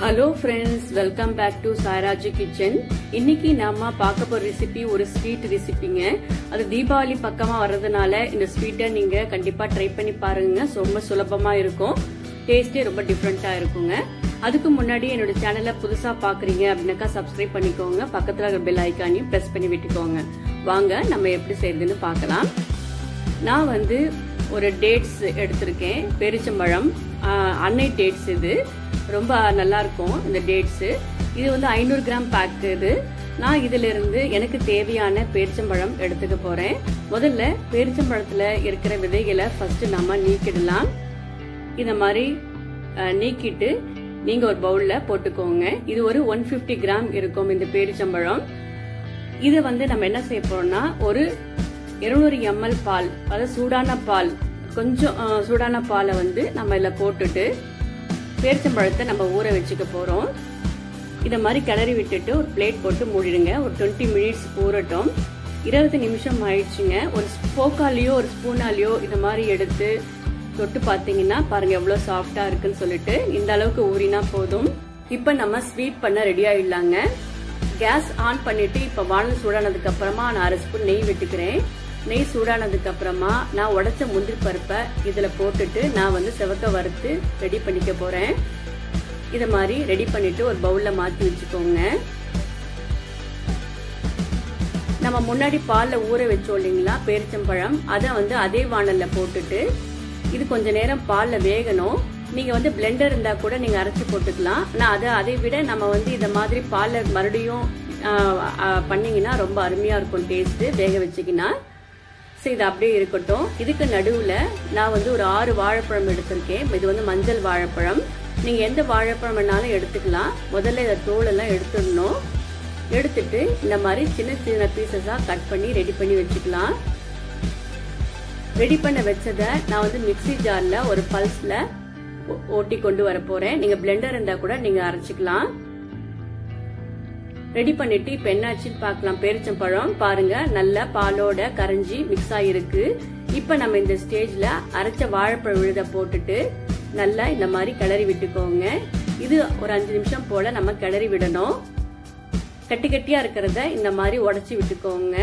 hello friends welcome back to Sairaj kitchen இன்னைக்கு நாம பார்க்க போற ரெசிபி ஒரு ஸ்வீட் ரெசிபிங்க அது தீபாவளி பக்கமா வர்றதுனால இந்த ஸ்வீட்டை நீங்க கண்டிப்பா ட்ரை பண்ணி பாருங்க ரொம்ப சுலபமா இருக்கும் டேஸ்டே ரொம்ப டிஃப்ரெண்டா இருக்குங்க அதுக்கு முன்னாடி என்னோட சேனலை புதுசா பாக்குறீங்க அப்படின்னாக்கா சப்ஸ்கிரைப் பண்ணிக்கோங்க பக்கத்துல இருக்கிற பெல் ஐக்கானையும் பிரஸ் பண்ணி விட்டுக்கோங்க வாங்க நம்ம எப்படி செய்யறதுன்னு பார்க்கலாம் நான் வந்து ஒரு டேட்ஸ் எடுத்திருக்கேன் பெருச்சம்பழம் அன்னை டேட்ஸ் இது ரொம்ப நல்லா இருக்கும் இந்த டேட்ஸ் இது வந்து ஐநூறு கிராம் பேக் இது நான் இதுல இருந்து எனக்கு தேவையான பேரிச்சம்பழம் எடுத்துக்க போறேன் முதல்ல பேரிச்சம்பழத்துல இருக்கிற விதைகளை ஃபர்ஸ்ட் நம்ம நீக்கிடலாம் இந்த மாதிரி நீக்கிட்டு நீங்க ஒரு பவுல்ல போட்டுக்கோங்க இது ஒரு ஒன் பிப்டி கிராம் இருக்கும் இந்த பேரிச்சம்பழம் இது வந்து நம்ம என்ன செய்ய போறோம்னா ஒரு இருநூறு எம்எல் பால் அதாவது சூடான பால் கொஞ்சம் சூடான பாலை வந்து நம்ம இதில் போட்டுட்டு பேரிச்சம்பழத்தை நம்ம ஊற வச்சுக்க போகிறோம் இதை மாதிரி கிளறி விட்டுட்டு ஒரு பிளேட் போட்டு மூடிடுங்க ஒரு டுவெண்ட்டி மினிட்ஸ் ஊறட்டும் இருபது நிமிஷம் ஆயிடுச்சுங்க ஒரு ஃபோக்காலேயோ ஒரு ஸ்பூனாலேயோ இந்த மாதிரி எடுத்து தொட்டு பார்த்தீங்கன்னா பாருங்க எவ்வளோ சாஃப்டா இருக்குன்னு சொல்லிட்டு இந்த அளவுக்கு ஊறினா போதும் இப்போ நம்ம ஸ்வீட் பண்ண ரெடி ஆயிடலாங்க கேஸ் ஆன் பண்ணிட்டு இப்போ வானல் சூடானதுக்கு அப்புறமா நான் அரை ஸ்பூன் நெய் விட்டுக்கிறேன் நெய் சூடானதுக்கு அப்புறமா நான் உடைச்ச முந்திரி பருப்பை இதுல போட்டுட்டு நான் வந்து செவக்க வறுத்து ரெடி பண்ணிக்க போறேன் இத மாதிரி ரெடி பண்ணிட்டு ஒரு பவுல்ல மாத்தி வச்சுக்கோங்க நம்ம முன்னாடி பால்ல ஊற வச்சோம் இல்லைங்களா பேரிச்சம்பழம் அதை வந்து அதே வானல்ல போட்டுட்டு இது கொஞ்ச நேரம் பால்ல வேகணும் நீங்க வந்து பிளெண்டர் இருந்தா கூட நீங்க அரைச்சி போட்டுக்கலாம் ஆனா அதை அதை விட நம்ம வந்து இந்த மாதிரி பால்ல மறுபடியும் பண்ணீங்கன்னா ரொம்ப அருமையா இருக்கும் டேஸ்ட் வேக வச்சுக்கினா சரி இது அப்படியே இருக்கட்டும் இதுக்கு நடுவில் நான் வந்து ஒரு ஆறு வாழைப்பழம் எடுத்திருக்கேன் இது வந்து மஞ்சள் வாழைப்பழம் நீங்கள் எந்த வாழைப்பழம் வேணாலும் எடுத்துக்கலாம் முதல்ல இதை தோலெல்லாம் எடுத்துடணும் எடுத்துட்டு இந்த மாதிரி சின்ன சின்ன பீசஸாக கட் பண்ணி ரெடி பண்ணி வச்சுக்கலாம் ரெடி பண்ண வச்சதை நான் வந்து மிக்சி ஜாரில் ஒரு பல்ஸில் ஓட்டி கொண்டு வர போகிறேன் நீங்கள் பிளெண்டர் இருந்தால் கூட நீங்கள் அரைச்சிக்கலாம் ரெடி பண்ணிட்டு இப்ப என்னாச்சுன்னு பார்க்கலாம் பேரிச்சம்பழம் பாருங்க நல்ல பாலோட கரைஞ்சி மிக்ஸ் ஆயிருக்கு இப்ப நம்ம இந்த ஸ்டேஜ்ல அரைச்ச வாழைப்பழ விழுத போட்டுட்டு நல்லா இந்த மாதிரி கிளறி விட்டுக்கோங்க இது ஒரு அஞ்சு நிமிஷம் போல நம்ம கிளறி விடணும் கட்டி கட்டியா இருக்கிறத இந்த மாதிரி உடச்சி விட்டுக்கோங்க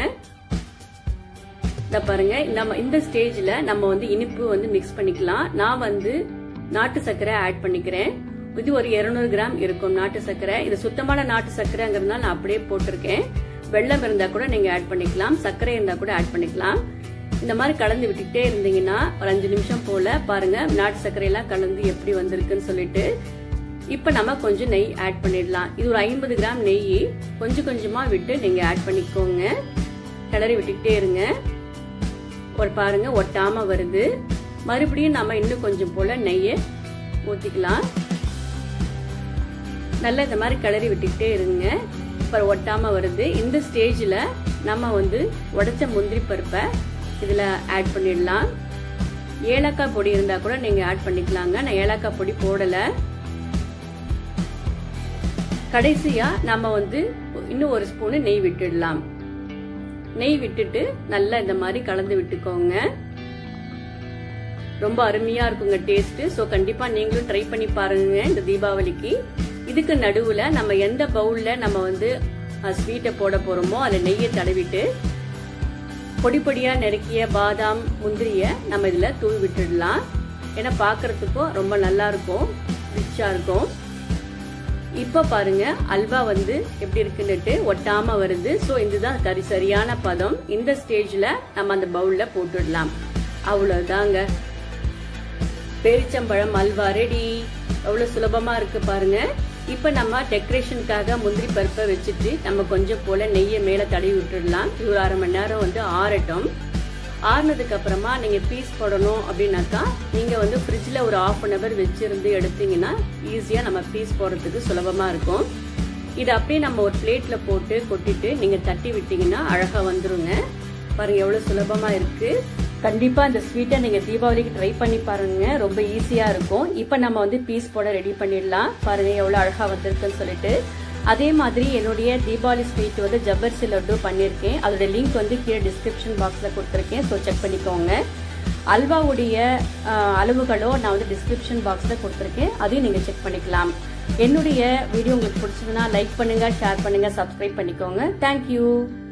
இந்த பாருங்க நம்ம இந்த ஸ்டேஜ்ல நம்ம வந்து இனிப்பு வந்து மிக்ஸ் பண்ணிக்கலாம் நான் வந்து நாட்டு சர்க்கரை ஆட் பண்ணிக்கிறேன் இது ஒரு இருநூறு கிராம் இருக்கும் நாட்டு சர்க்கரை இது சுத்தமான நாட்டு சர்க்கரைங்கிறதுனால நான் அப்படியே போட்டிருக்கேன் வெள்ளம் இருந்தா கூட நீங்க ஆட் பண்ணிக்கலாம் சர்க்கரை இருந்தா கூட ஆட் பண்ணிக்கலாம் இந்த மாதிரி கலந்து விட்டுட்டே இருந்தீங்கன்னா ஒரு அஞ்சு நிமிஷம் போல பாருங்க நாட்டு சர்க்கரை எல்லாம் கலந்து எப்படி வந்திருக்குன்னு சொல்லிட்டு இப்ப நம்ம கொஞ்சம் நெய் ஆட் பண்ணிடலாம் இது ஒரு ஐம்பது கிராம் நெய் கொஞ்சம் கொஞ்சமா விட்டு நீங்க ஆட் பண்ணிக்கோங்க கிளறி விட்டுக்கிட்டே இருங்க ஒரு பாருங்க ஒட்டாம வருது மறுபடியும் நம்ம இன்னும் கொஞ்சம் போல நெய்யை ஊத்திக்கலாம் நல்லா இந்த மாதிரி கிளறி விட்டுக்கிட்டே இருங்க இப்போ ஒட்டாம வருது இந்த ஸ்டேஜில் நம்ம வந்து உடைச்ச முந்திரி பருப்பை இதில் ஆட் பண்ணிடலாம் ஏலக்காய் பொடி இருந்தால் கூட நீங்கள் ஆட் பண்ணிக்கலாங்க நான் ஏலக்காய் பொடி போடலை கடைசியாக நம்ம வந்து இன்னும் ஒரு ஸ்பூனு நெய் விட்டுடலாம் நெய் விட்டுட்டு நல்லா இந்த மாதிரி கலந்து விட்டுக்கோங்க ரொம்ப அருமையா இருக்குங்க டேஸ்ட் ஸோ கண்டிப்பா நீங்களும் ட்ரை பண்ணி பாருங்க இந்த தீபாவளிக்கு இதுக்கு நடுவுல நம்ம எந்த பவுல்ல நம்ம வந்து ஸ்வீட்டை போட போறோமோ அதில் நெய்யை தடவிட்டு பொடி பொடியா நெருக்கிய பாதாம் முந்திரிய நம்ம இதுல தூவி விட்டுடலாம் ஏன்னா பாக்குறதுக்கும் ரொம்ப நல்லா இருக்கும் ரிச்சா இருக்கும் இப்ப பாருங்க அல்வா வந்து எப்படி இருக்குன்னுட்டு ஒட்டாம வருது ஸோ இதுதான் கறி சரியான பதம் இந்த ஸ்டேஜ்ல நம்ம அந்த பவுல்ல போட்டுடலாம் அவ்வளவுதாங்க பேரிச்சம்பழம் அல்வா ரெடி எவ்வளவு சுலபமா இருக்கு பாருங்க இப்ப நம்ம டெக்கரேஷனுக்காக முந்திரி பருப்பை வச்சுட்டு நம்ம கொஞ்சம் போல நெய்யை மேல தடவி விட்டுடலாம் இது ஒரு அரை மணி நேரம் வந்து ஆறட்டும் ஆறுனதுக்கு அப்புறமா நீங்க பீஸ் போடணும் அப்படின்னாக்கா நீங்க வந்து ஃப்ரிட்ஜ்ல ஒரு ஆஃப் அன் அவர் வச்சிருந்து எடுத்தீங்கன்னா ஈஸியா நம்ம பீஸ் போடுறதுக்கு சுலபமா இருக்கும் இது அப்படியே நம்ம ஒரு பிளேட்ல போட்டு கொட்டிட்டு நீங்க தட்டி விட்டீங்கன்னா அழகா வந்துருங்க பாருங்க எவ்வளவு சுலபமா இருக்கு கண்டிப்பா இந்த ஸ்வீட்டை நீங்க தீபாவளிக்கு ட்ரை பண்ணி பாருங்க ரொம்ப ஈஸியா இருக்கும் இப்ப நம்ம வந்து பீஸ் போட ரெடி பண்ணிடலாம் பாருங்க எவ்வளவு அழகா வந்திருக்குன்னு சொல்லிட்டு அதே மாதிரி என்னுடைய தீபாவளி ஸ்வீட் வந்து ஜவ்வரிசி லட்டு பண்ணியிருக்கேன் அதோட லிங்க் வந்து கீழே டிஸ்கிரிப்ஷன் பாக்ஸில் கொடுத்துருக்கேன் ஸோ செக் பண்ணிக்கோங்க அல்வாவுடைய அளவுகளோ நான் வந்து டிஸ்கிரிப்ஷன் பாக்ஸில் கொடுத்துருக்கேன் அதையும் நீங்கள் செக் பண்ணிக்கலாம் என்னுடைய வீடியோ உங்களுக்கு பிடிச்சதுன்னா லைக் பண்ணுங்க ஷேர் பண்ணுங்க சப்ஸ்கிரைப் பண்ணிக்கோங்க தேங்க்யூ